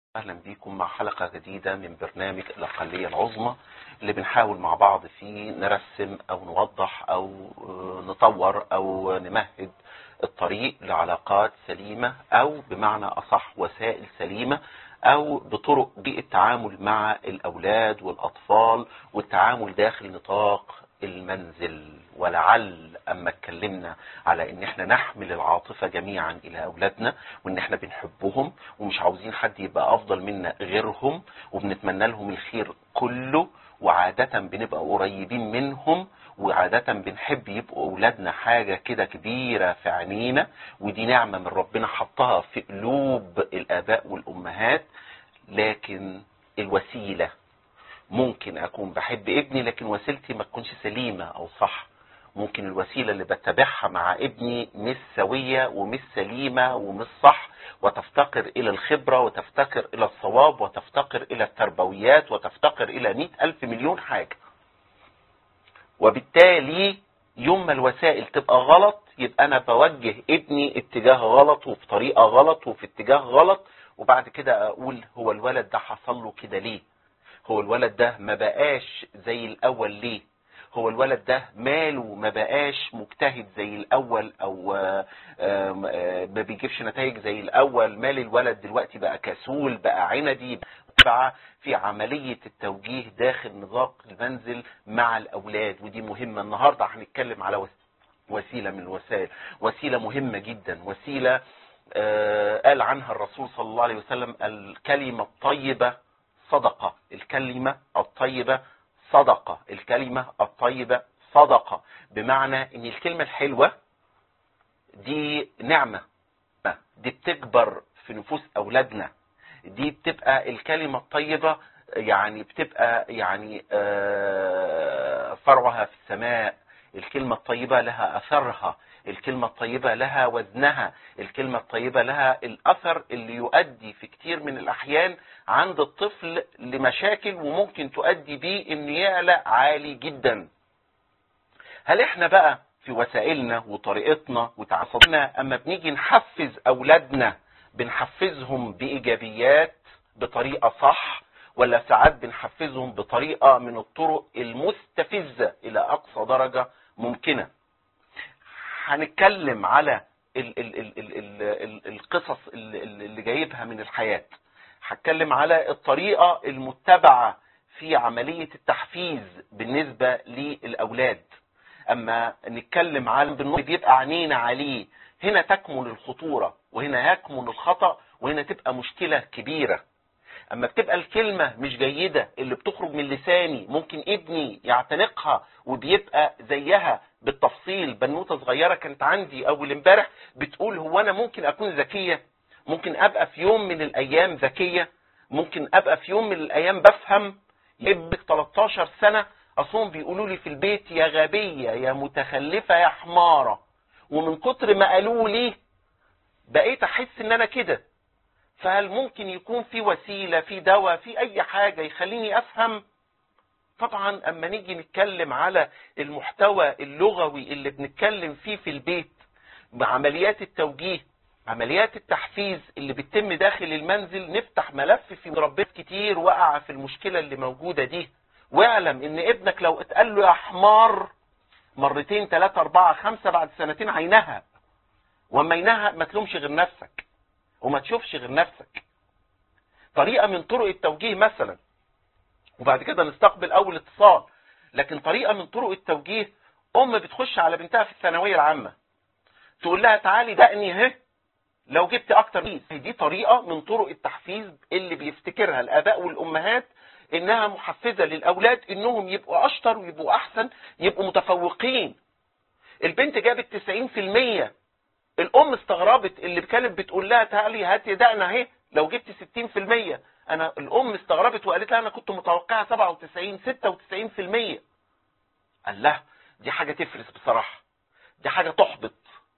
أهلا بكم مع حلقة جديدة من برنامج الأقلية العظمى اللي بنحاول مع بعض فيه نرسم أو نوضح أو نطور أو نمهد الطريق لعلاقات سليمة أو بمعنى أصح وسائل سليمة أو بطرق بالتعامل مع الأولاد والأطفال والتعامل داخل نطاق المنزل ولعل اما اتكلمنا على ان احنا نحمل العاطفة جميعا الى اولادنا وان احنا بنحبهم ومش عاوزين حد يبقى افضل منا غيرهم وبنتمنى لهم الخير كله وعادة بنبقى قريبين منهم وعادة بنحب يبقوا اولادنا حاجة كده كبيرة في عينينا ودي نعمة من ربنا حطها في قلوب الاباء والامهات لكن الوسيلة ممكن اكون بحب ابني لكن وسيلتي ما تكونش سليمة او صح ممكن الوسيلة اللي بتبعها مع ابني مش سوية ومش سليمة ومش صح وتفتقر الى الخبرة وتفتقر الى الصواب وتفتقر الى التربويات وتفتقر الى مئة الف مليون حاجة وبالتالي يوم ما الوسائل تبقى غلط يبقى انا بوجه ابني اتجاه غلط وفي طريقة غلط وفي اتجاه غلط وبعد كده اقول هو الولد ده حصل له كده ليه هو الولد ده ما بقاش زي الاول ليه هو الولد ده ماله ما بقاش مجتهد زي الاول او ما بيجيبش نتائج زي الاول مال الولد دلوقتي بقى كسول بقى عندي بقى في عملية التوجيه داخل نطاق المنزل مع الاولاد ودي مهمة النهاردة هنتكلم على وسيلة من الوسائل وسيلة مهمة جدا وسيلة قال عنها الرسول صلى الله عليه وسلم الكلمة الطيبة صدقة الكلمة الطيبة صدقة الكلمة الطيبة صدقة بمعنى ان الكلمة الحلوة دي نعمة دي بتكبر في نفوس اولادنا دي بتبقى الكلمة الطيبة يعني بتبقى يعني فرعها في السماء الكلمة الطيبة لها اثرها الكلمة الطيبة لها وزنها الكلمة الطيبة لها الاثر اللي يؤدي في كتير من الاحيان عند الطفل لمشاكل وممكن تؤدي بيه ان يعلى عالي جدا هل احنا بقى في وسائلنا وطريقتنا وتعصبنا اما بنيجي نحفز اولادنا بنحفزهم بايجابيات بطريقة صح ولا ساعات بنحفزهم بطريقة من الطرق المستفزة الى اقصى درجة ممكنة هنتكلم على ال ال ال ال ال ال القصص اللي جايبها من الحياة هتكلم على الطريقة المتبعة في عملية التحفيز بالنسبة للأولاد أما نتكلم على بالنسبة بيبقى عينينا عليه هنا تكمن الخطورة وهنا يكمن الخطأ وهنا تبقى مشكلة كبيرة اما بتبقى الكلمة مش جيدة اللي بتخرج من لساني ممكن ابني يعتنقها وبيبقى زيها بالتفصيل بنوتة صغيرة كانت عندي اول امبارح بتقول هو انا ممكن اكون ذكية ممكن ابقى في يوم من الايام ذكية ممكن ابقى في يوم من الايام بفهم يبقى 13 سنة اصلا بيقولوا لي في البيت يا غبية يا متخلفة يا حمارة ومن كتر ما قالوا لي بقيت احس ان انا كده فهل ممكن يكون في وسيلة في دواء في اي حاجة يخليني افهم طبعا اما نيجي نتكلم على المحتوى اللغوي اللي بنتكلم فيه في البيت بعمليات التوجيه عمليات التحفيز اللي بتتم داخل المنزل نفتح ملف في مربيات كتير وقع في المشكلة اللي موجودة دي واعلم ان ابنك لو اتقال له يا حمار مرتين ثلاثة اربعة خمسة بعد سنتين هينهى واما ينهى ما تلومش غير نفسك وما تشوفش غير نفسك طريقة من طرق التوجيه مثلا وبعد كده نستقبل اول اتصال لكن طريقة من طرق التوجيه ام بتخش على بنتها في الثانوية العامة تقول لها تعالي دقني اهي لو جبت اكتر دي دي طريقة من طرق التحفيز اللي بيفتكرها الاباء والامهات انها محفزة للاولاد انهم يبقوا اشطر ويبقوا احسن يبقوا متفوقين البنت جابت 90% الام استغربت اللي كانت بتقول لها تعالي هاتي دقنا اهي لو جبت 60% انا الام استغربت وقالت لها انا كنت متوقعه 97 96% قال لها دي حاجه تفرس بصراحه دي حاجه تحبط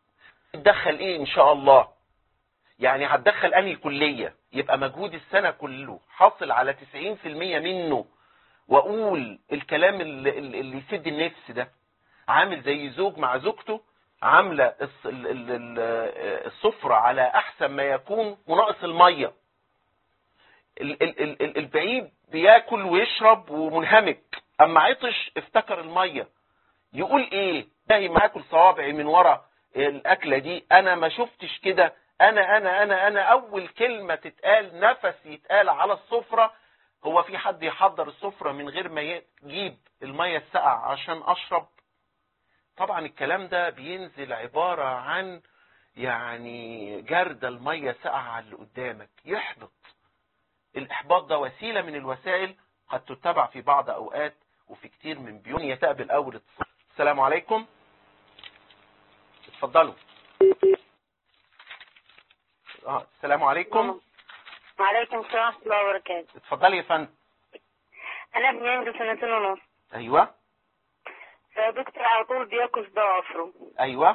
تدخل ايه ان شاء الله يعني هتدخل انهي كليه يبقى مجهود السنه كله حاصل على 90% منه واقول الكلام اللي, اللي يسد النفس ده عامل زي زوج مع زوجته عامله السفره على احسن ما يكون وناقص الميه ال- ال- ال- ال- البعيد بياكل ويشرب ومنهمك اما عطش افتكر الميه يقول ايه باهي ما اكل صوابعي من ورا الاكله دي انا ما شفتش كده انا انا انا انا اول كلمه تتقال نفس يتقال على السفره هو في حد يحضر السفره من غير ما يجيب الميه الساقعه عشان اشرب طبعا الكلام ده بينزل عباره عن يعني جرد الميه ساقعه على اللي قدامك يحبط الاحباط ده وسيله من الوسائل قد تتبع في بعض اوقات وفي كتير من بيوت يتقبل اول اتصال السلام عليكم اتفضلوا اه السلام عليكم وعليكم السلام ورحمة الله وبركاته اتفضلي يا فندم أنا ابني عنده سنتين ونص ايوه فدكتور على طول بياكل ضوافره ايوه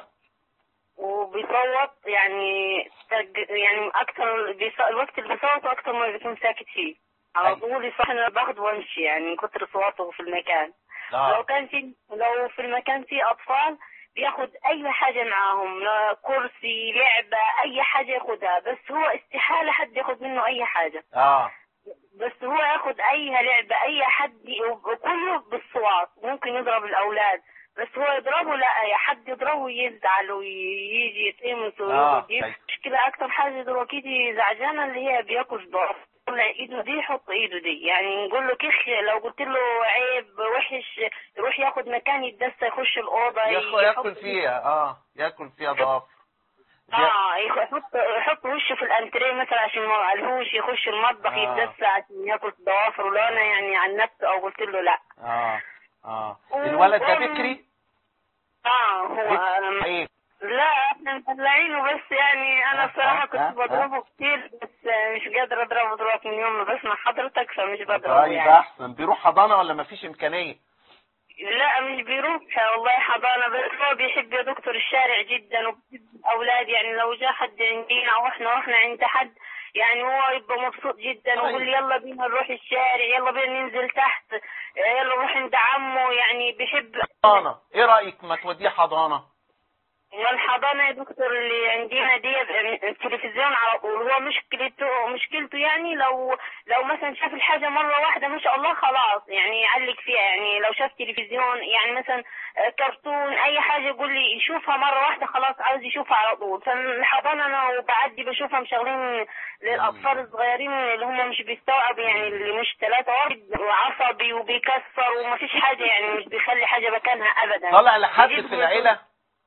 وبيصوت يعني تج- يعني أكتر بيص... الوقت اللي بيصوته أكتر ما بيكون ساكت فيه على أيوة. طول يصح أنا باخد وامشي يعني من كتر صواته في المكان لو اه كان في لو في المكان فيه أطفال بياخد أي حاجة معاهم لا كرسي لعبة أي حاجة ياخدها بس هو استحالة حد ياخد منه أي حاجة اه بس هو ياخد اي لعبة اي حد وكله بالصوات ممكن يضرب الاولاد بس هو يضربه لا يا حد يضربه يزعل ويجي يتقمص آه، ويقعد طيب. مشكلة اكتر حاجة دلوقتي زعجانة اللي هي بياكل ضعف يقول له ايده دي يحط ايده دي يعني نقول له كخ لو قلت له عيب وحش يروح ياخد مكان يتدسى يخش الاوضه ياخ- يحط ياكل فيها اه ياكل فيها ضعف اه يحط يحط وشه في الانتريه مثلا عشان ما قالهوش يخش المطبخ آه. يتدسى عشان ياكل ضوافر ولو انا يعني عن نفسي او قلت له لا اه اه الولد ده بكري اه هو بك- ايه لا احنا مطلعينه بس يعني آه، انا آه، بصراحه كنت آه، بضربه كتير بس مش قادره اضربه دلوقتي من يوم ما بسمع حضرتك فمش بضربه طيب يعني احسن بيروح حضانه ولا مفيش امكانيه لا مش بيروح والله حضانة بس هو بيحب يا دكتور الشارع جدا وبيحب الأولاد يعني لو جاء حد عندنا أو إحنا رحنا عند حد يعني هو يبقى مبسوط جدا طيب. ويقول يلا بينا نروح الشارع يلا بينا ننزل تحت يلا نروح عند عمه يعني بيحب حضانه ايه رايك ما توديه حضانه والحضانة يا دكتور اللي عندنا دي التلفزيون على طول هو مشكلته مشكلته يعني لو لو مثلا شاف الحاجة مرة واحدة ما شاء الله خلاص يعني يعلق فيها يعني لو شاف تلفزيون يعني مثلا آه، كرتون أي حاجة يقول لي يشوفها مرة واحدة خلاص عاوز يشوفها على طول فالحضانة أنا وبعدي بشوفها مشغلين للأطفال الصغيرين اللي هم مش بيستوعبوا يعني اللي مش ثلاثة واحد وعصبي وبيكسر وما فيش حاجة يعني مش بيخلي حاجة مكانها أبدا طالع لحد يجيب في العيله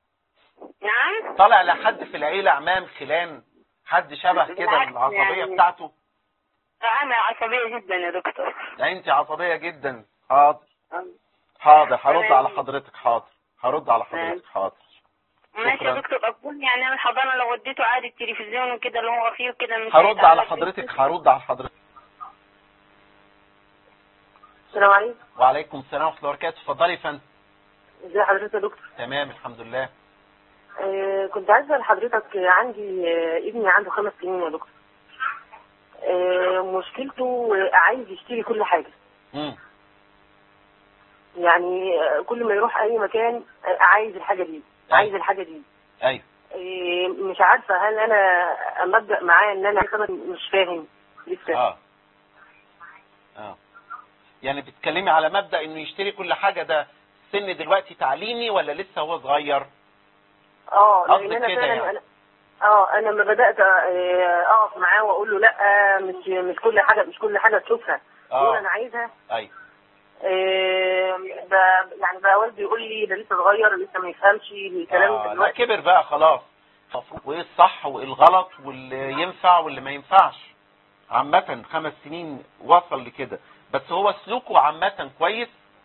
نعم طالع لحد في العيله عمام خلان حد شبه كده بالعكس العصبيه يعني. بتاعته أنا عصبية جدا يا دكتور ده انت عصبيه جدا حاضر حاضر هرد تمام. على حضرتك حاضر هرد على حضرتك حاضر ماشي شكراً. يا دكتور أقول يعني أنا الحضانة لو وديته عادي التلفزيون وكده اللي هو فيه وكده مش هرد على هيتعلق حضرتك هرد على حضرتك السلام عليكم وعليكم السلام ورحمه الله وبركاته اتفضلي يا فندم ازي حضرتك يا دكتور تمام الحمد لله آه كنت عايزه لحضرتك آه، عندي آه ابني عنده خمس سنين يا دكتور آه مشكلته آه، عايز يشتري كل حاجه امم يعني آه كل ما يروح اي مكان آه عايز الحاجه دي عايز الحاجه دي ايوه آه مش عارفه هل انا اما ابدا معاه ان انا مثلا مش فاهم لسه اه اه يعني بتتكلمي على مبدأ انه يشتري كل حاجة ده سن دلوقتي تعليمي ولا لسه هو صغير اه قصدك لان انا كده فعلا يعني. انا اه انا لما بدات آه، اقف معاه واقول له لا مش مش كل حاجه مش كل حاجه تشوفها يقول انا اه عايزها ايوه آه، ب- يعني بقى والدي يقول لي ده لسه صغير لسه ما يفهمش الكلام آه لا دلوقتي كبر بقى خلاص المفروض وايه الصح وايه الغلط واللي ينفع واللي ما ينفعش عامة خمس سنين وصل لكده بس هو سلوكه عامة كويس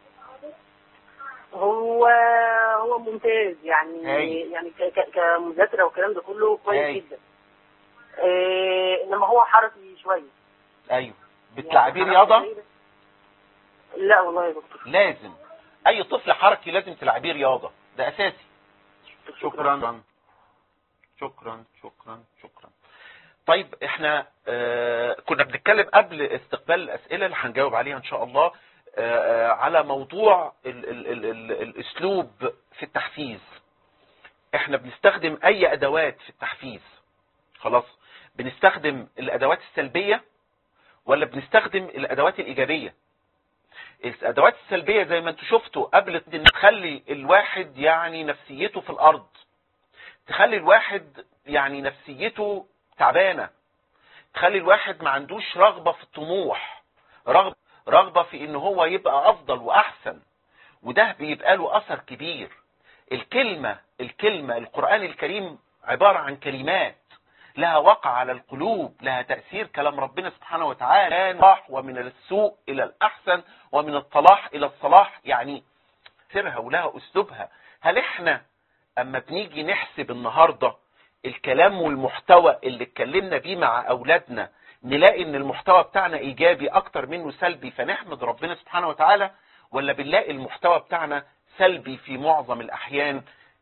هو هو ممتاز يعني هاي. يعني ك- ك- كمذاكره والكلام ده كله هاي. كويس جدا آه، انما هو حركي شويه ايوه بتلعبيه يعني رياضة حركي شوية. لا والله يا دكتور لازم اي طفل حركي لازم تلعبيه رياضة ده اساسي شكرا شكرا شكرا شكرا طيب احنا آه كنا بنتكلم قبل استقبال الاسئله اللي هنجاوب عليها ان شاء الله آه آه، على موضوع ال ال ال ال الاسلوب في التحفيز احنا بنستخدم اي ادوات في التحفيز خلاص بنستخدم الادوات السلبيه ولا بنستخدم الادوات الايجابيه الادوات السلبيه زي ما انتم شفتوا قبل ان تخلي الواحد يعني نفسيته في الارض تخلي الواحد يعني نفسيته تعبانه تخلي الواحد ما عندوش رغبه في الطموح رغبه رغبه في ان هو يبقى افضل واحسن وده بيبقى له اثر كبير الكلمه الكلمه القران الكريم عباره عن كلمات لها وقع على القلوب لها تأثير كلام ربنا سبحانه وتعالى صلاح ومن السوء إلى الأحسن ومن الصلاح إلى الصلاح يعني سرها ولها أسلوبها هل إحنا أما بنيجي نحسب النهاردة الكلام والمحتوى اللي اتكلمنا بيه مع أولادنا نلاقي إن المحتوى بتاعنا إيجابي أكتر منه سلبي فنحمد ربنا سبحانه وتعالى ولا بنلاقي المحتوى بتاعنا سلبي في معظم الأحيان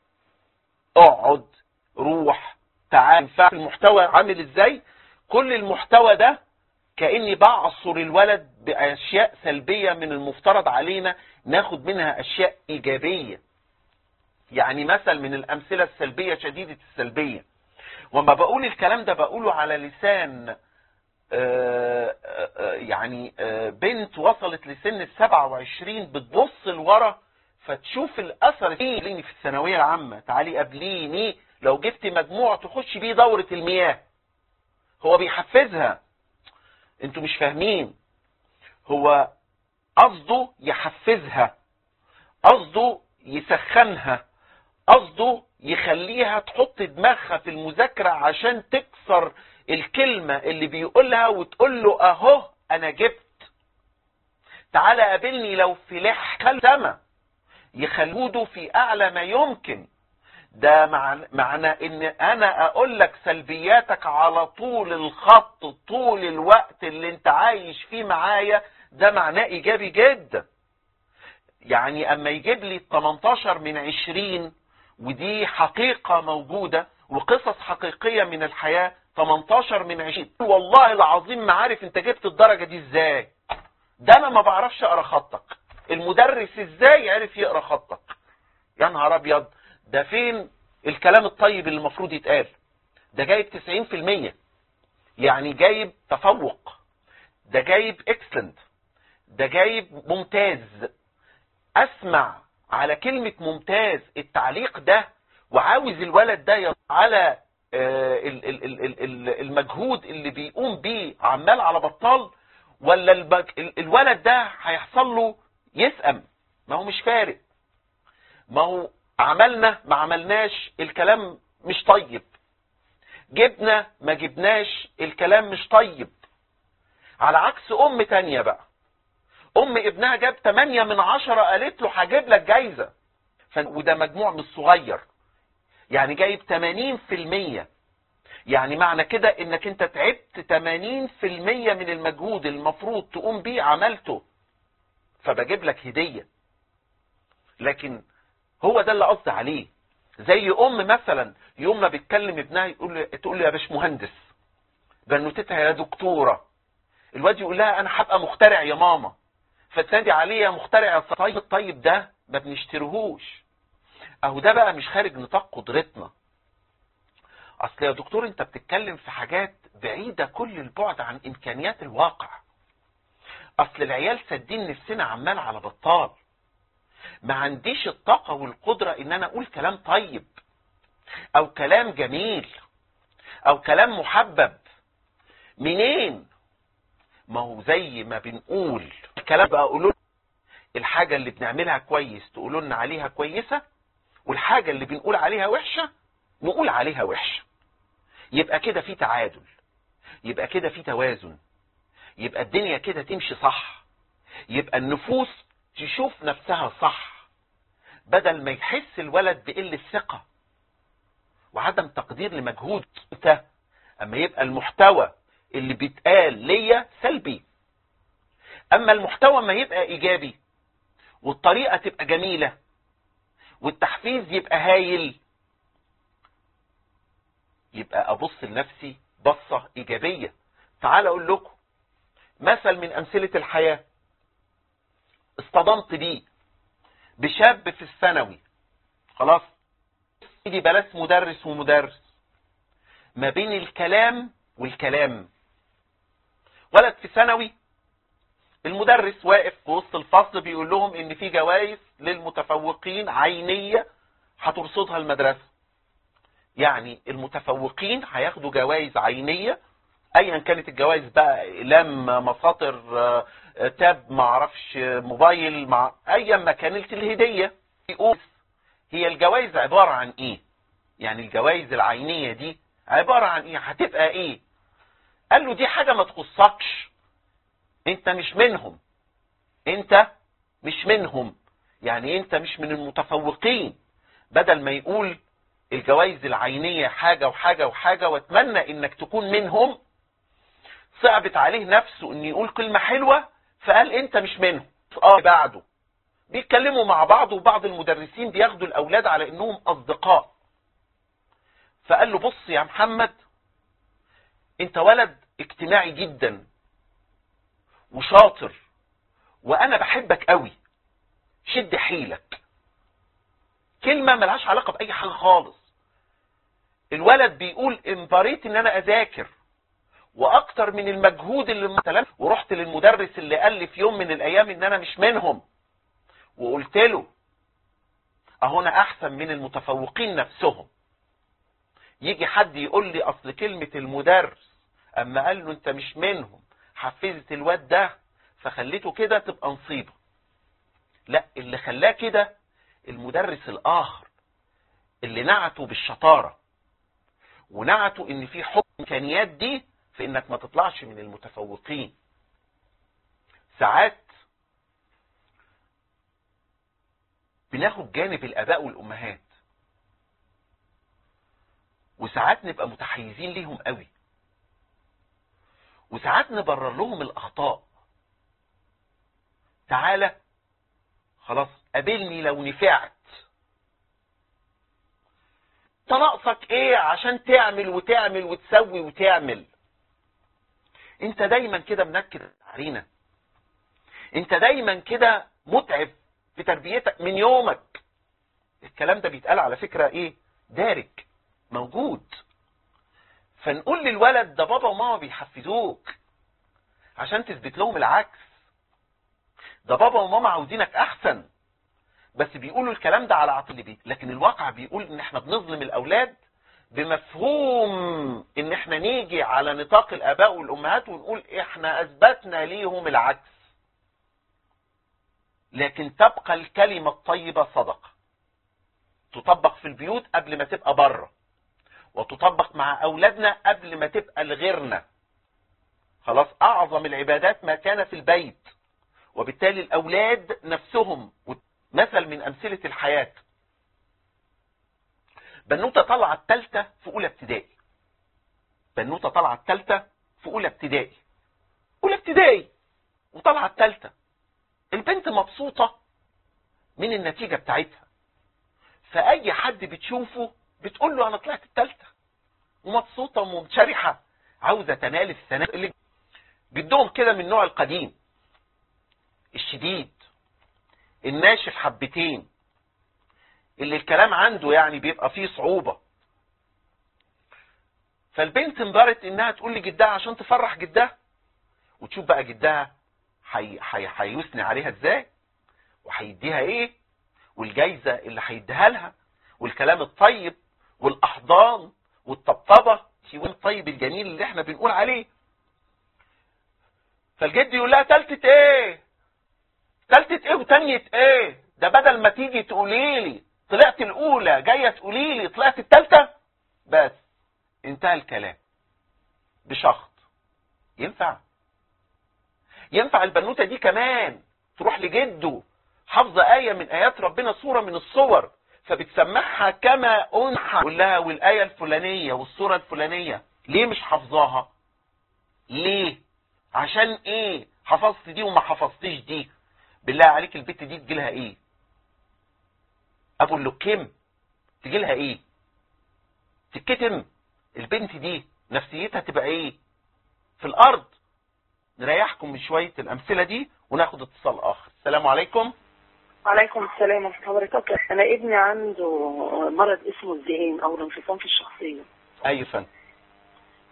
اقعد روح تعال المحتوى عامل ازاي كل المحتوى ده كاني بعصر الولد باشياء سلبيه من المفترض علينا ناخد منها اشياء ايجابيه يعني مثل من الامثله السلبيه شديده السلبيه وما بقول الكلام ده بقوله على لسان آآ آآ يعني آآ بنت وصلت لسن ال 27 بتبص لورا فتشوف الاثر فيه في الثانويه العامه تعالي قابليني لو جبت مجموع تخش بيه دورة المياه هو بيحفزها انتوا مش فاهمين هو قصده يحفزها قصده يسخنها قصده يخليها تحط دماغها في المذاكرة عشان تكسر الكلمة اللي بيقولها وتقول له اهو انا جبت تعالى قابلني لو في لح سما يخلوده في اعلى ما يمكن ده معنى ان انا اقول لك سلبياتك على طول الخط طول الوقت اللي انت عايش فيه معايا ده معناه ايجابي جدا يعني اما يجيب لي 18 من 20 ودي حقيقة موجودة وقصص حقيقية من الحياة 18 من 20 والله العظيم ما عارف انت جبت الدرجة دي ازاي ده انا ما بعرفش اقرا خطك المدرس ازاي عرف يقرا خطك يا نهار ابيض ده فين الكلام الطيب اللي المفروض يتقال ده جايب 90% يعني جايب تفوق ده جايب اكسلنت ده جايب ممتاز اسمع على كلمة ممتاز التعليق ده وعاوز الولد ده على المجهود اللي بيقوم بيه عمال على بطال ولا الولد ده هيحصل له يسأم ما هو مش فارق ما هو عملنا ما عملناش الكلام مش طيب جبنا ما جبناش الكلام مش طيب على عكس ام تانية بقى ام ابنها جاب 8 من 10 قالت له هجيب لك جايزة وده مجموع مش صغير يعني جايب 80% يعني معنى كده انك انت تعبت 80% من المجهود المفروض تقوم بيه عملته فبجيب لك هدية لكن هو ده اللي قصدي عليه زي ام مثلا يوم ما بيتكلم ابنها يقول له تقول له يا باش مهندس بنوتتها يا دكتوره الواد يقول لها انا هبقى مخترع يا ماما فتنادي عليه يا مخترع الطيب الطيب ده ما بنشتريهوش اهو ده بقى مش خارج نطاق قدرتنا اصل يا دكتور انت بتتكلم في حاجات بعيدة كل البعد عن امكانيات الواقع اصل العيال سادين نفسنا عمال على بطال ما عنديش الطاقة والقدرة ان انا اقول كلام طيب او كلام جميل او كلام محبب منين ما هو زي ما بنقول الكلام بقى قولوا الحاجة اللي بنعملها كويس تقولوا لنا عليها كويسة والحاجة اللي بنقول عليها وحشة نقول عليها وحشة يبقى كده في تعادل يبقى كده في توازن يبقى الدنيا كده تمشي صح يبقى النفوس تشوف نفسها صح بدل ما يحس الولد بقلة ثقة وعدم تقدير لمجهود ده اما يبقى المحتوى اللي بيتقال ليا سلبي اما المحتوى ما يبقى ايجابي والطريقة تبقى جميلة والتحفيز يبقى هايل يبقى ابص لنفسي بصة ايجابية تعال اقول لكم مثل من امثلة الحياة اصطدمت بيه بشاب في الثانوي خلاص دي بلاش مدرس ومدرس ما بين الكلام والكلام ولد في ثانوي المدرس واقف في وسط الفصل بيقول لهم ان في جوائز للمتفوقين عينية هترصدها المدرسة يعني المتفوقين هياخدوا جوائز عينية ايا كانت الجوائز بقى اقلام مساطر آه، تاب معرفش موبايل مع ايا ما كانت الهدية يقول هي الجوائز عبارة عن ايه يعني الجوائز العينية دي عبارة عن ايه هتبقى ايه قال له دي حاجة ما تخصكش انت مش منهم انت مش منهم يعني انت مش من المتفوقين بدل ما يقول الجوائز العينية حاجة وحاجة وحاجة واتمنى انك تكون منهم صعبت عليه نفسه ان يقول كلمة حلوة فقال انت مش منهم اه بعده بيتكلموا مع بعض وبعض المدرسين بياخدوا الاولاد على انهم اصدقاء فقال له بص يا محمد انت ولد اجتماعي جدا وشاطر وانا بحبك قوي شد حيلك كلمة ملهاش علاقة بأي حاجة خالص الولد بيقول انبريت ان انا اذاكر واكتر من المجهود اللي مثلا ورحت للمدرس اللي قال لي في يوم من الايام ان انا مش منهم وقلت له اهو انا احسن من المتفوقين نفسهم يجي حد يقول لي اصل كلمة المدرس اما قال له انت مش منهم حفزت الواد ده فخليته كده تبقى نصيبه لا اللي خلاه كده المدرس الاخر اللي نعته بالشطارة ونعته ان في حكم امكانيات دي في انك ما تطلعش من المتفوقين ساعات بناخد جانب الاباء والامهات وساعات نبقى متحيزين ليهم قوي وساعات نبرر لهم الاخطاء تعالى خلاص قابلني لو نفعت تناقصك ايه عشان تعمل وتعمل وتسوي وتعمل انت دايما كده منكد علينا انت دايما كده متعب في تربيتك من يومك الكلام ده بيتقال على فكرة ايه دارج موجود فنقول للولد ده بابا وماما بيحفزوك عشان تثبت لهم العكس ده بابا وماما عاوزينك احسن بس بيقولوا الكلام ده على عقل بيت لكن الواقع بيقول ان احنا بنظلم الاولاد بمفهوم ان احنا نيجي على نطاق الاباء والامهات ونقول احنا اثبتنا ليهم العكس لكن تبقى الكلمة الطيبة صدقة تطبق في البيوت قبل ما تبقى بره وتطبق مع اولادنا قبل ما تبقى لغيرنا خلاص اعظم العبادات ما كان في البيت وبالتالي الاولاد نفسهم مثل من امثلة الحياة بنوتة طالعة التالتة في اولى ابتدائي بنوتة طالعة التالتة في اولى ابتدائي اولى ابتدائي وطالعة التالتة البنت مبسوطة من النتيجة بتاعتها فاي حد بتشوفه بتقول له انا طلعت التالتة ومبسوطة ومنشرحة عاوزة تنال الثناء اللي جدهم كده من النوع القديم الشديد الناشف حبتين اللي الكلام عنده يعني بيبقى فيه صعوبة فالبنت انبرت انها تقول لجدها عشان تفرح جدها وتشوف بقى جدها حي... حي... هيثني عليها ازاي وهيديها ايه والجايزة اللي هيديها لها والكلام الطيب والاحضان والطبطبة الطيب الجميل اللي احنا بنقول عليه فالجد يقول لها تالتة ايه تالتة ايه وتانية ايه ده بدل ما تيجي تقولي لي طلعت الاولى جاية تقولي لي طلعت التالتة بس انتهى الكلام بشخط ينفع ينفع البنوتة دي كمان تروح لجده حافظة آية من آيات ربنا صورة من الصور فبتسمعها كما أنحى تقول لها والآية الفلانية والصورة الفلانية ليه مش حافظاها ليه عشان ايه حفظت دي وما حفظتش دي بالله عليك البت دي تجيلها ايه ابو اللكم تجيلها ايه تتكتم البنت دي نفسيتها تبقى ايه في الارض نريحكم من شوية الامثلة دي وناخد اتصال اخر السلام عليكم وعليكم السلام ورحمة الله وبركاته أنا ابني عنده مرض اسمه الذهان أو الانفصام في الشخصية اي فن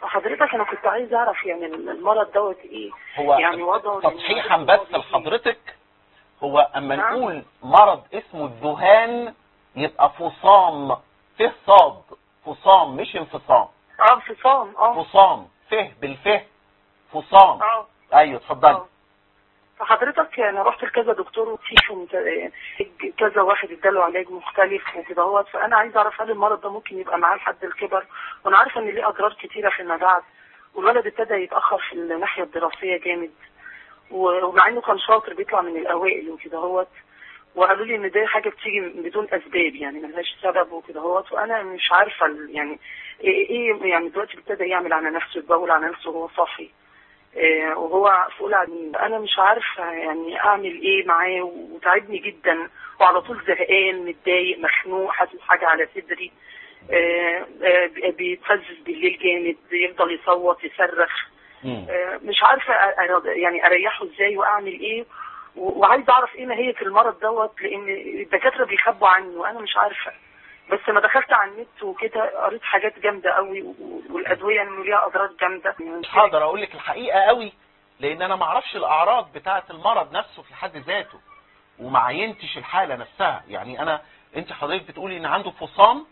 حضرتك انا كنت عايز اعرف يعني المرض دوت ايه هو يعني وضعه تصحيحا بس لحضرتك هو اما نعم. نقول مرض اسمه الذهان يبقى فصام فه صاد فصام مش انفصام اه انفصام اه فصام فه بالفه فصام اه ايوه اتفضلي آه. فحضرتك انا رحت لكذا دكتور وفيهم ك- كذا واحد اداله علاج مختلف وكده هو فانا عايز اعرف هل المرض ده ممكن يبقى معاه لحد الكبر وانا عارفه ان ليه اضرار كتيره فيما بعد والولد ابتدى يتاخر في الناحيه الدراسيه جامد و- ومع انه كان شاطر بيطلع من الاوائل وكده هوت وقالوا لي ان دي حاجه بتيجي بدون اسباب يعني ملهاش سبب وكده هوت وانا مش عارفه ال- يعني ايه إيه- يعني دلوقتي ابتدى يعمل على نفسه يتبول على نفسه وهو صاحي آه، وهو في اولى اعدادي انا مش عارفه يعني اعمل ايه معاه وتعبني جدا وعلى طول زهقان متضايق مخنوق حاسس حاجه على صدري آه، آه، بيتفزز بالليل جامد يفضل يصوت يصرخ مم. آه، مش عارفه أ- أ- يعني اريحه ازاي واعمل ايه و- وعايز اعرف ايه ماهيه المرض دوت لان الدكاتره بيخبوا عني وانا مش عارفه بس ما دخلت على النت وكده قريت حاجات جامده قوي و- والادويه انه ليها اضرار جامده مش هقدر اقول لك الحقيقه قوي لان انا ما اعرفش الاعراض بتاعه المرض نفسه في حد ذاته وما عينتش الحاله نفسها يعني انا انت حضرتك بتقولي ان عنده فصام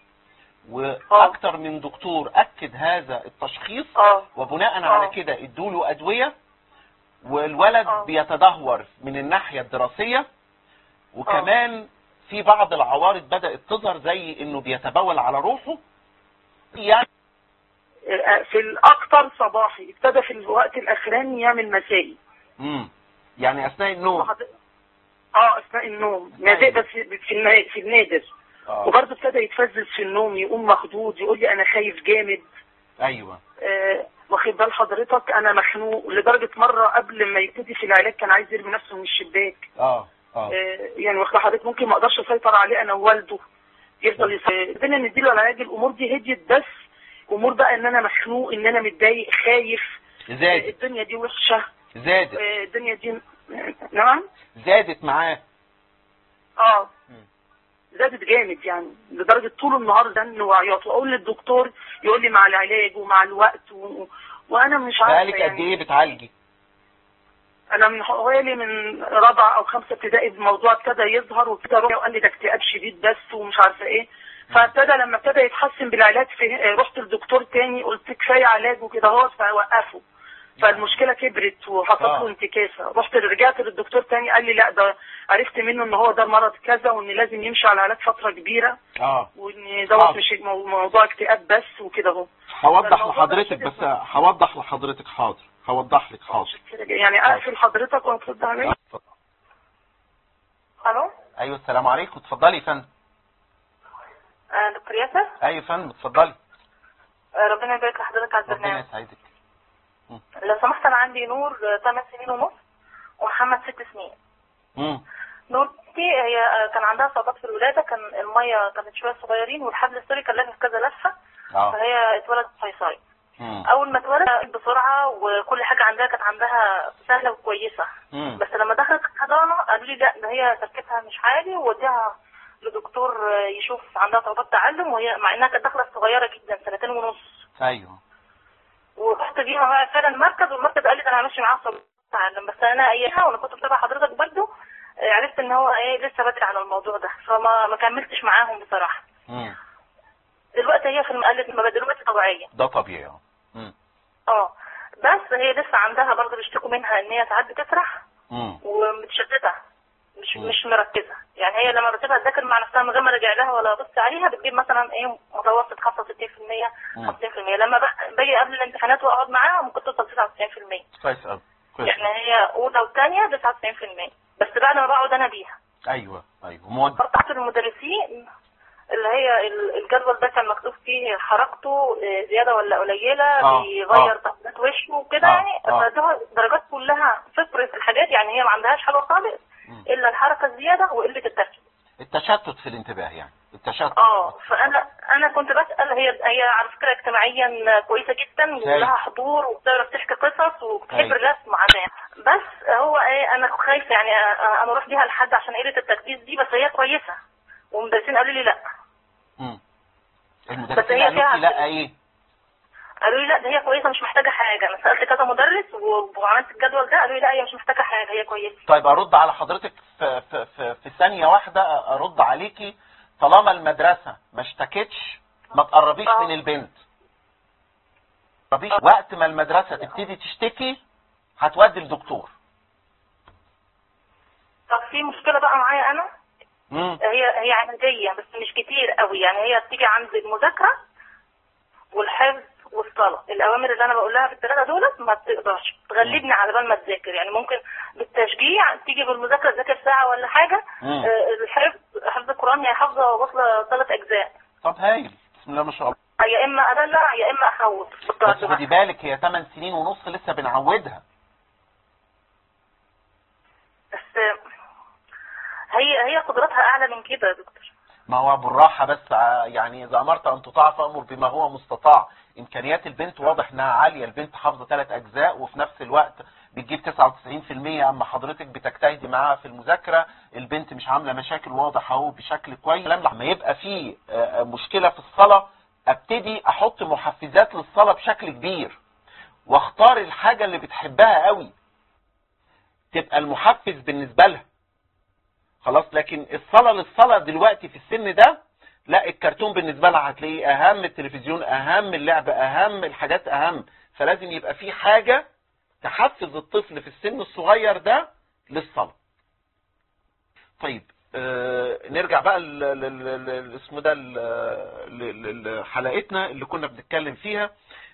واكتر من دكتور اكد هذا التشخيص اه وبناء آه. على كده ادوله ادويه والولد آه. بيتدهور من الناحيه الدراسيه وكمان في بعض العوارض بدات تظهر زي انه بيتبول على روحه يعني آه، في الاكثر صباحي ابتدى في الوقت الاخراني يعمل مسائي امم يعني اثناء النوم وحض- اه اثناء النوم نادر بس في النا- في النادر آه. وبرضه ابتدى يتفزز في النوم يقوم مخضوض يقول لي انا خايف جامد ايوه آه، واخد بال حضرتك انا مخنوق لدرجه مره قبل ما يبتدي في العلاج كان عايز يرمي نفسه من الشباك اه اه آه، يعني واخد حضرتك ممكن ما اقدرش اسيطر عليه انا ووالده يفضل يسيطر بدنا نديله العلاج الامور دي هديت بس امور بقى ان انا مخنوق ان انا متضايق خايف آه، زادت الدنيا دي وحشه زادت آه، الدنيا دي نعم زادت معاه اه مم. زادت جامد يعني لدرجه طول النهار زن وعياط واقول للدكتور يقول لي مع العلاج ومع الوقت و... وانا مش عارفه بقالك قد يعني ايه بتعالجي انا من حوالي من رابعه او خمسه ابتدائي الموضوع ابتدى يظهر وابتدى روح وقال لي ده اكتئاب شديد بس ومش عارفه ايه فابتدى لما ابتدى يتحسن بالعلاج في رحت لدكتور تاني قلت كفايه علاج وكده هو فوقفه فالمشكله كبرت وحصلت آه. له انتكاسه رحت رجعت للدكتور تاني قال لي لا ده عرفت منه ان هو ده مرض كذا وان لازم يمشي على علاج فتره كبيره اه وان دوت حاضر. مش مو- موضوع اكتئاب بس وكده اهو هوضح فالموضوع ده لحضرتك شديد بس هوضح لحضرتك حاضر هوضح لك حاضر يعني اقفل حضرتك وهترد عليا اتفضل. الو ايوه السلام عليكم اتفضلي يا فندم آه، دكتور ياسر ايوه يا فندم اتفضلي آه، ربنا يبارك لحضرتك على ربنا البرنامج يسعدك لو سمحت انا عندي نور 8 سنين ونص ومحمد 6 سنين امم نور دي هي آه، كان عندها صعوبات في الولاده كان الميه كانت شويه صغيرين والحبل السري كان لافف كذا لفه اه فهي اتولدت صيصاي مم. اول ما اتولدت بسرعه وكل حاجه عندها كانت عندها سهله وكويسه مم. بس لما دخلت الحضانه قالوا لي لا ده هي تركيبها مش عالي ووديها لدكتور آه، يشوف عندها صعوبات تعلم وهي مع انها كانت داخله صغيره جدا سنتين ونص ايوه ورحت بيها بقى فعلا المركز والمركز قال لي ده انا همشي معاها صعوبات تعلم بس انا ايامها وانا كنت متابعه حضرتك برضه آه، عرفت ان هو ايه لسه بدري على الموضوع ده فما ما كملتش معاهم بصراحه مم. دلوقتي هي في الم- قالت ما دلوقتي طبيعيه ده طبيعي اه مم. اه بس هي لسه عندها برضه بيشتكوا منها ان هي ساعات بتسرح مم. ومتشتته مش مم. مش مركزه يعني هي لما بتبقى تذاكر مع نفسها من غير ما ارجع لها ولا ابص عليها بتجيب مثلا ايه متوسط 65% مم. 50% لما بق- باجي قبل الامتحانات واقعد معاها ممكن توصل 99% كويس قوي كويس يعني هي اولى وثانيه 99% بس بعد ما بقعد انا بيها ايوه ايوه موجه بتاعت المدرسين اللي هي ال- الجدول ده كان مكتوب فيه حركته آه، زياده ولا قليله آه، بيغير آه. تقديرات وشه وكده آه، يعني آه. فده درجات كلها صفر في الحاجات يعني هي ما عندهاش حاجه خالص مم. الا الحركه الزياده وقله التركيز التشتت في الانتباه يعني التشتت اه فانا انا كنت بسال هي هي على فكره اجتماعيا كويسه جدا ولها حضور وبتعرف تحكي قصص وبتحب أيوة. الرسم عادة بس هو ايه انا خايفه يعني أ- انا اروح بيها لحد عشان قله التركيز دي بس هي كويسه والمدرسين قالوا لي لا مم. بس المدرسين هي قالوا فيها- لك لا ايه قالوا لي لا ده هي كويسه مش محتاجه حاجه انا سالت كذا مدرس و- وعملت الجدول ده قالوا لي لا هي مش محتاجه حاجه هي كويسه طيب ارد على حضرتك في, في, في, في ثانية واحدة ارد عليكي طالما المدرسة ما اشتكتش ما تقربيش آه. من البنت تقربيش وقت ما المدرسة تبتدي تشتكي هتودي الدكتور طب في مشكله بقى معايا انا مم. هي هي عنديه بس مش كتير قوي يعني هي بتيجي عند المذاكره والحفظ والصلاه الاوامر اللي انا بقول لها في الثلاثه دولت ما بتقدرش تغلبني على بال ما تذاكر يعني ممكن بالتشجيع تيجي بالمذاكره تذاكر ساعه ولا حاجه مم. آه، الحفظ حفظ القران هي حافظه واصله ثلاث اجزاء طب هايل بسم الله ما شاء الله يا اما ادلع يا اما اخوف بس خدي بالك هي 8 سنين ونص لسه بنعودها بس هي هي قدراتها اعلى من كده يا دكتور ما هو بالراحة بس ع- يعني إذا أمرت أن تطاع فأمر بما هو مستطاع إمكانيات البنت واضح إنها عالية البنت حافظة ثلاث أجزاء وفي نفس الوقت بتجيب 99% أما حضرتك بتجتهدي معاها في المذاكرة البنت مش عاملة مشاكل واضح أهو بشكل كويس لما يبقى في آه، مشكلة في الصلاة أبتدي أحط محفزات للصلاة بشكل كبير واختار الحاجة اللي بتحبها قوي تبقى المحفز بالنسبة لها خلاص لكن الصلاة للصلاة دلوقتي في السن ده لا الكرتون بالنسبة لها هتلاقيه اهم التلفزيون اهم اللعب اهم الحاجات اهم فلازم يبقى في حاجة تحفز الطفل في السن الصغير ده للصلاة طيب آه نرجع بقى ل- ل- ل- ل- اسمه ده ل- ل- ل- لحلقتنا اللي كنا بنتكلم فيها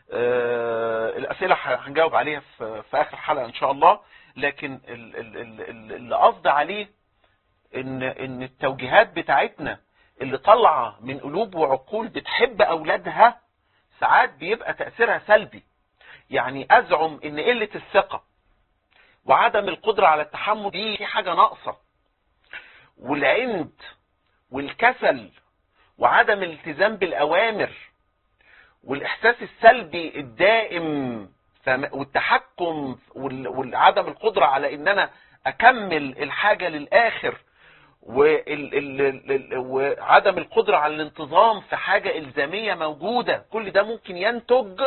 آه الاسئله ه- هنجاوب عليها في, في اخر حلقه ان شاء الله لكن ال- ال- ال- ال- اللي قصدي عليه ان ان التوجيهات بتاعتنا اللي طالعه من قلوب وعقول بتحب اولادها ساعات بيبقى تاثيرها سلبي يعني ازعم ان قله الثقه وعدم القدره على التحمل دي في حاجه ناقصه والعند والكسل وعدم الالتزام بالاوامر والاحساس السلبي الدائم فم- والتحكم وال- وعدم القدره على ان انا اكمل الحاجه للاخر وال- ال- ال- ال- وعدم القدره على الانتظام في حاجه الزاميه موجوده كل ده ممكن ينتج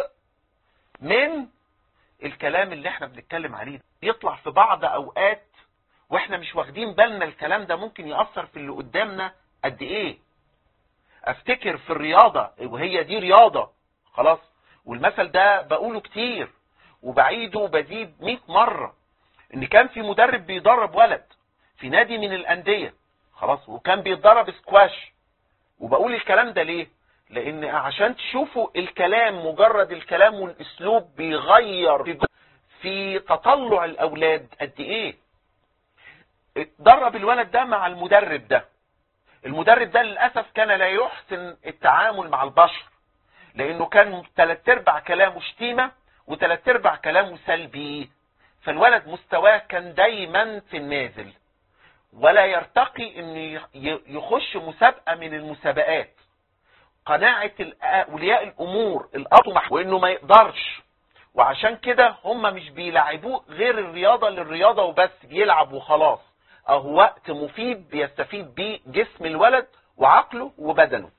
من الكلام اللي احنا بنتكلم عليه ده. يطلع في بعض اوقات واحنا مش واخدين بالنا الكلام ده ممكن يأثر في اللي قدامنا قد ايه افتكر في الرياضة وهي دي رياضة خلاص والمثل ده بقوله كتير وبعيده وبزيد 100 مرة ان كان في مدرب بيدرب ولد في نادي من الاندية خلاص وكان بيتدرب سكواش وبقول الكلام ده ليه لان عشان تشوفوا الكلام مجرد الكلام والاسلوب بيغير في- في تطلع الاولاد قد ايه اتدرب الولد ده مع المدرب ده المدرب ده للاسف كان لا يحسن التعامل مع البشر لانه كان ثلاث ارباع كلامه شتيمه وثلاث ارباع كلامه سلبي فالولد مستواه كان دايما في النازل ولا يرتقي انه ي- يخش مسابقه من المسابقات قناعه الأ- اولياء الامور الاب مح- وانه ما يقدرش وعشان كده هم مش بيلعبوه غير الرياضه للرياضه وبس بيلعب وخلاص اهو وقت مفيد بيستفيد بيه جسم الولد وعقله وبدنه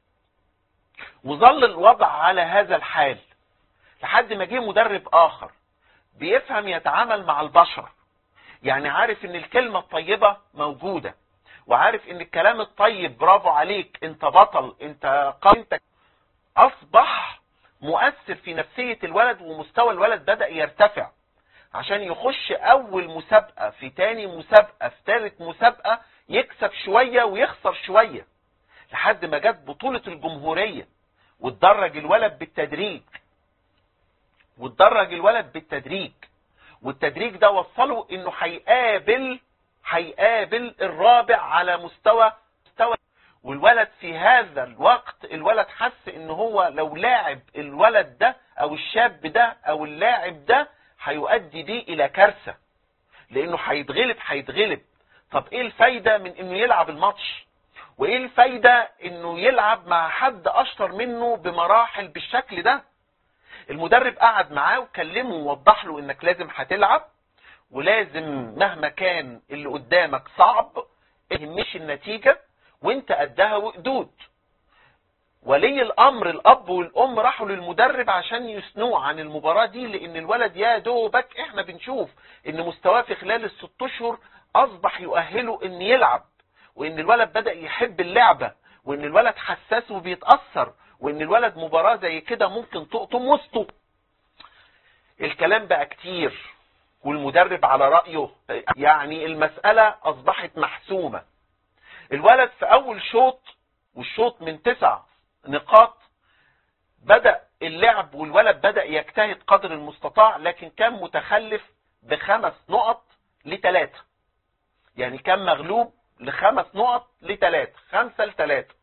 وظل الوضع على هذا الحال لحد ما جه مدرب اخر بيفهم يتعامل مع البشر يعني عارف ان الكلمة الطيبة موجودة وعارف ان الكلام الطيب برافو عليك انت بطل انت قوي انت اصبح مؤثر في نفسية الولد ومستوى الولد بدأ يرتفع عشان يخش اول مسابقة في تاني مسابقة في تالت مسابقة يكسب شوية ويخسر شوية لحد ما جت بطولة الجمهورية واتدرج الولد بالتدريج واتدرج الولد بالتدريج والتدريج ده وصله انه هيقابل هيقابل الرابع على مستوى مستوى والولد في هذا الوقت الولد حس ان هو لو لاعب الولد ده او الشاب ده او اللاعب ده هيؤدي بيه الى كارثة لانه هيتغلب هيتغلب طب ايه الفايدة من انه يلعب الماتش وايه الفايدة انه يلعب مع حد اشطر منه بمراحل بالشكل ده المدرب قعد معاه وكلمه ووضح له انك لازم هتلعب ولازم مهما كان اللي قدامك صعب ما يهمش النتيجة وانت قدها وقدود ولي الامر الاب والام راحوا للمدرب عشان يثنوه عن المباراة دي لان الولد يا دوبك احنا بنشوف ان مستواه في خلال الست اشهر اصبح يؤهله ان يلعب وان الولد بدأ يحب اللعبة وان الولد حساس وبيتأثر وان الولد مباراة زي كده ممكن تقطم وسطه الكلام بقى كتير والمدرب على رأيه يعني المسألة اصبحت محسومة الولد في اول شوط والشوط من تسع نقاط بدأ اللعب والولد بدأ يجتهد قدر المستطاع لكن كان متخلف بخمس نقط لثلاثة يعني كان مغلوب لخمس نقط لثلاثة خمسة لثلاثة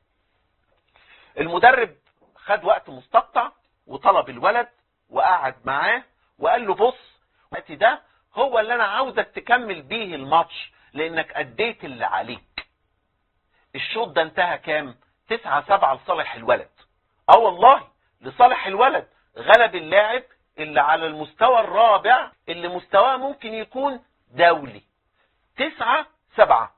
المدرب خد وقت مستقطع وطلب الولد وقعد معاه وقال له بص الوقت ده هو اللي انا عاوزك تكمل بيه الماتش لانك اديت اللي عليك الشوط ده انتهى كام تسعة سبعة لصالح الولد اه والله لصالح الولد غلب اللاعب اللي على المستوى الرابع اللي مستواه ممكن يكون دولي تسعة سبعة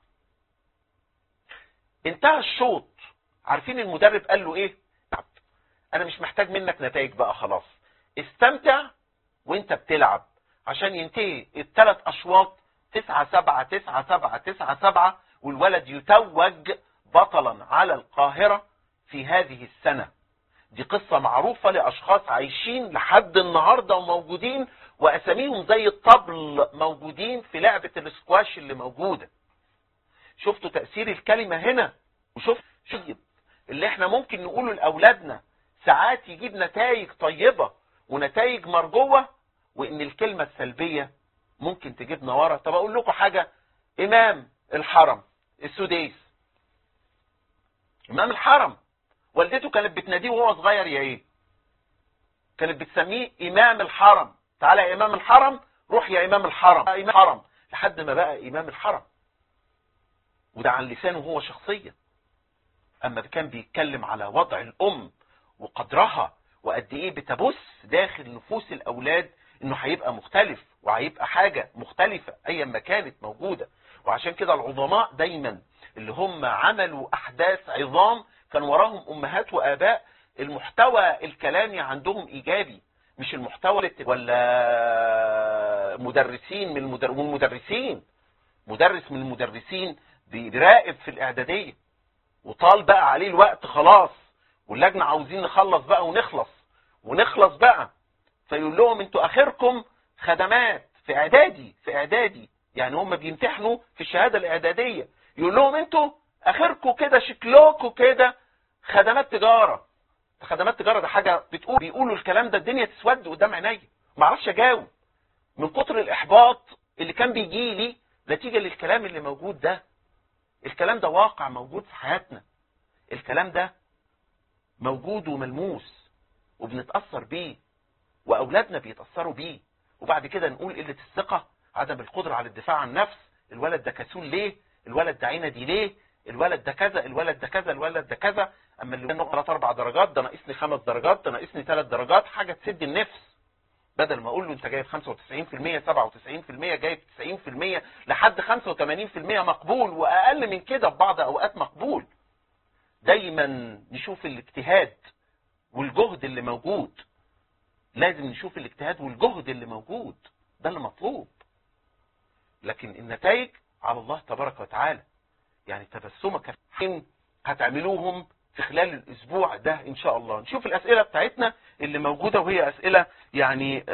انتهى الشوط عارفين المدرب قال له ايه انا مش محتاج منك نتائج بقى خلاص استمتع وانت بتلعب عشان ينتهي الثلاث اشواط تسعة سبعة تسعة سبعة تسعة سبعة والولد يتوج بطلا على القاهرة في هذه السنة دي قصة معروفة لأشخاص عايشين لحد النهاردة وموجودين وأساميهم زي الطبل موجودين في لعبة الاسكواش اللي موجودة شفتوا تأثير الكلمة هنا وشفت شيب اللي احنا ممكن نقوله لأولادنا ساعات يجيب نتائج طيبة ونتائج مرجوة وإن الكلمة السلبية ممكن تجيبنا ورا طب أقول لكم حاجة إمام الحرم السديس إمام الحرم والدته كانت بتناديه وهو صغير يا ايه كانت بتسميه امام الحرم تعالى يا امام الحرم روح يا امام الحرم امام الحرم لحد ما بقى امام الحرم وده عن لسانه هو شخصيا اما كان بيتكلم على وضع الام وقدرها وقد ايه بتبث داخل نفوس الاولاد انه هيبقى مختلف وهيبقى حاجة مختلفة ايا ما كانت موجودة وعشان كده العظماء دايما اللي هم عملوا احداث عظام كان وراهم امهات واباء المحتوى الكلامي عندهم ايجابي مش المحتوى ولا مدرسين من المدر... والمدرسين مدرس من المدرسين بيراقب في الاعداديه وطال بقى عليه الوقت خلاص واللجنه عاوزين نخلص بقى ونخلص ونخلص بقى فيقول لهم انتوا اخركم خدمات في اعدادي في اعدادي يعني هم بيمتحنوا في الشهاده الاعداديه يقول لهم انتوا اخركم كده شكلكم كده خدمات تجاره خدمات تجاره ده حاجه بتقول بيقولوا الكلام ده الدنيا تسود قدام عينيا ما اعرفش اجاوب من كتر الاحباط اللي كان بيجي لي نتيجه للكلام اللي موجود ده الكلام ده واقع موجود في حياتنا الكلام ده موجود وملموس وبنتاثر بيه واولادنا بيتاثروا بيه وبعد كده نقول قله الثقه عدم القدره على الدفاع عن النفس الولد ده كسول ليه الولد ده عندي ليه الولد ده كذا الولد ده كذا الولد ده كذا اما اللي نقطه ثلاث اربع درجات ده ناقصني خمس درجات ده ناقصني ثلاث درجات حاجه تسد النفس بدل ما اقول له انت جايب 95% 97% جايب 90% لحد 85% مقبول واقل من كده في بعض اوقات مقبول دايما نشوف الاجتهاد والجهد اللي موجود لازم نشوف الاجتهاد والجهد اللي موجود ده اللي مطلوب لكن النتائج على الله تبارك وتعالى يعني تبسمك هتعملوهم في خلال الاسبوع ده ان شاء الله نشوف الاسئله بتاعتنا اللي موجوده وهي اسئله يعني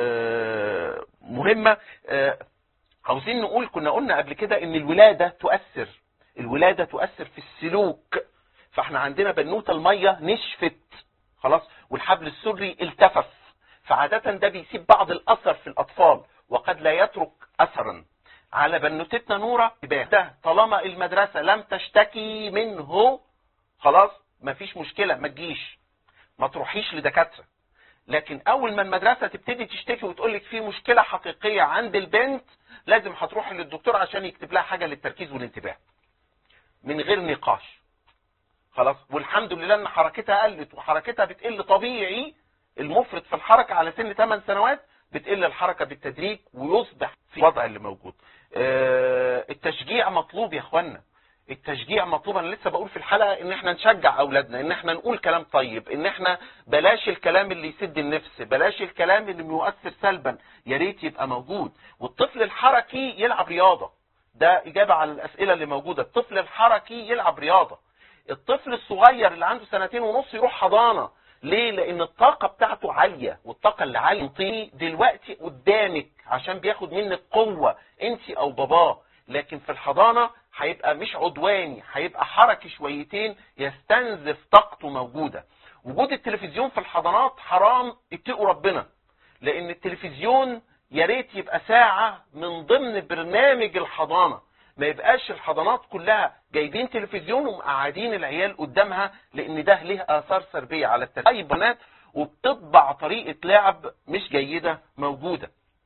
مهمه عاوزين نقول كنا قلنا قبل كده ان الولاده تؤثر الولاده تؤثر في السلوك فاحنا عندنا بنوته الميه نشفت خلاص والحبل السري التفف فعاده ده بيسيب بعض الاثر في الاطفال وقد لا يترك اثرا على بنوتتنا نورة ده طالما المدرسة لم تشتكي منه خلاص مفيش مشكلة ما تجيش ما تروحيش لدكاترة لكن اول ما المدرسة تبتدي تشتكي وتقول لك في مشكلة حقيقية عند البنت لازم هتروحي للدكتور عشان يكتب لها حاجة للتركيز والانتباه من غير نقاش خلاص والحمد لله ان حركتها قلت وحركتها بتقل طبيعي المفرط في الحركة على سن 8 سنوات بتقل الحركة بالتدريج ويصبح في الوضع اللي موجود التشجيع مطلوب يا اخوانا التشجيع مطلوب انا لسه بقول في الحلقه ان احنا نشجع اولادنا ان احنا نقول كلام طيب ان احنا بلاش الكلام اللي يسد النفس بلاش الكلام اللي بيؤثر سلبا يا ريت يبقى موجود والطفل الحركي يلعب رياضه ده اجابه على الاسئله اللي موجوده الطفل الحركي يلعب رياضه الطفل الصغير اللي عنده سنتين ونص يروح حضانه ليه لان الطاقه بتاعته عاليه والطاقه اللي عاليه طيني دلوقتي قدامك عشان بياخد منك قوه انت او باباه لكن في الحضانه هيبقى مش عدواني هيبقى حركي شويتين يستنزف طاقته موجوده وجود التلفزيون في الحضانات حرام اتقوا ربنا لان التلفزيون يا ريت يبقى ساعه من ضمن برنامج الحضانه ما يبقاش الحضانات كلها جايبين تلفزيون ومقعدين العيال قدامها لان ده ليه اثار سلبيه على التربيه بنات وبتطبع طريقه لعب مش جيده موجوده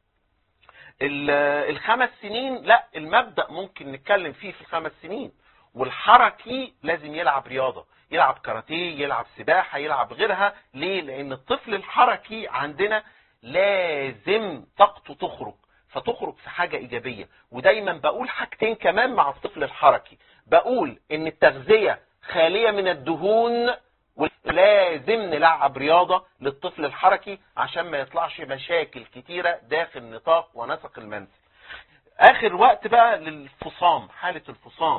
ال- الخمس سنين لا المبدا ممكن نتكلم فيه في الخمس سنين والحركي لازم يلعب رياضه يلعب كاراتيه يلعب سباحه يلعب غيرها ليه لان الطفل الحركي عندنا لازم طاقته تخرج فتخرج في حاجه ايجابيه ودايما بقول حاجتين كمان مع الطفل الحركي بقول ان التغذيه خاليه من الدهون ولازم نلعب رياضة للطفل الحركي عشان ما يطلعش مشاكل كتيرة داخل نطاق ونسق المنزل اخر وقت بقى للفصام حالة الفصام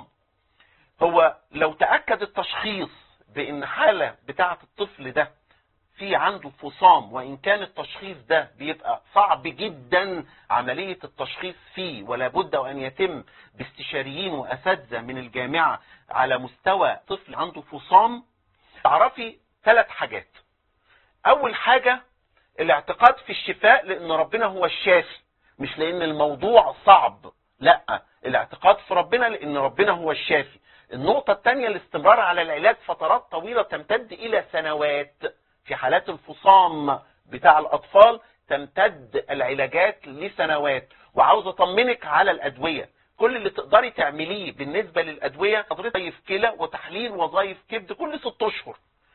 هو لو تأكد التشخيص بان حالة بتاعة الطفل ده في عنده فصام وان كان التشخيص ده بيبقى صعب جدا عملية التشخيص فيه ولا بد وان يتم باستشاريين واساتذة من الجامعة على مستوى طفل عنده فصام تعرفي ثلاث حاجات اول حاجة الاعتقاد في الشفاء لان ربنا هو الشافي مش لان الموضوع صعب لا الاعتقاد في ربنا لان ربنا هو الشافي النقطة الثانية الاستمرار على العلاج فترات طويلة تمتد الى سنوات في حالات الفصام بتاع الاطفال تمتد العلاجات لسنوات وعاوز اطمنك على الادوية كل اللي تقدري تعمليه بالنسبة للأدوية وظائف كلى وتحليل وظائف كبد كل ست أشهر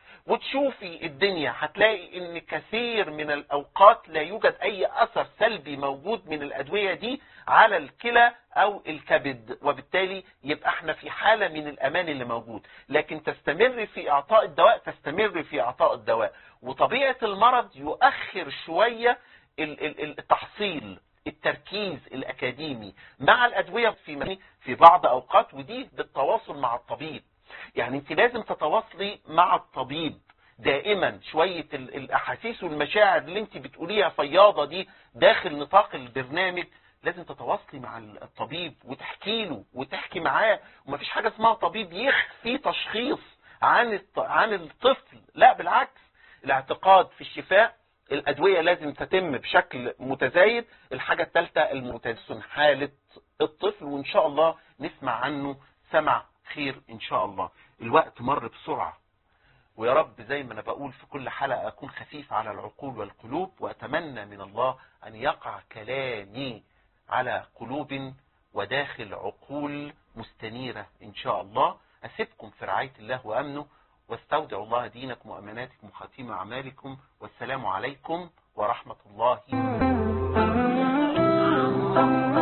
وتشوفي الدنيا هتلاقي ان كثير من الاوقات لا يوجد اي اثر سلبي موجود من الادوية دي على الكلى او الكبد وبالتالي يبقى احنا في حالة من الامان اللي موجود لكن تستمر في اعطاء الدواء تستمر في اعطاء الدواء وطبيعة المرض يؤخر شوية ال- ال- التحصيل التركيز الاكاديمي مع الادويه في في بعض اوقات ودي بالتواصل مع الطبيب يعني انت لازم تتواصلي مع الطبيب دائما شويه ال- الاحاسيس والمشاعر اللي انت بتقوليها فياضه دي داخل نطاق البرنامج لازم تتواصلي مع الطبيب وتحكي له وتحكي معاه ومفيش حاجه اسمها طبيب يخفي تشخيص عن الط- عن الطفل لا بالعكس الاعتقاد في الشفاء الأدوية لازم تتم بشكل متزايد الحاجة الثالثة المتزن حالة الطفل وإن شاء الله نسمع عنه سمع خير إن شاء الله الوقت مر بسرعة ويا رب زي ما أنا بقول في كل حلقة أكون خفيف على العقول والقلوب وأتمنى من الله أن يقع كلامي على قلوب وداخل عقول مستنيرة إن شاء الله أسيبكم في رعاية الله وأمنه واستودع الله دينكم وأماناتكم وخاتم أعمالكم والسلام عليكم ورحمة الله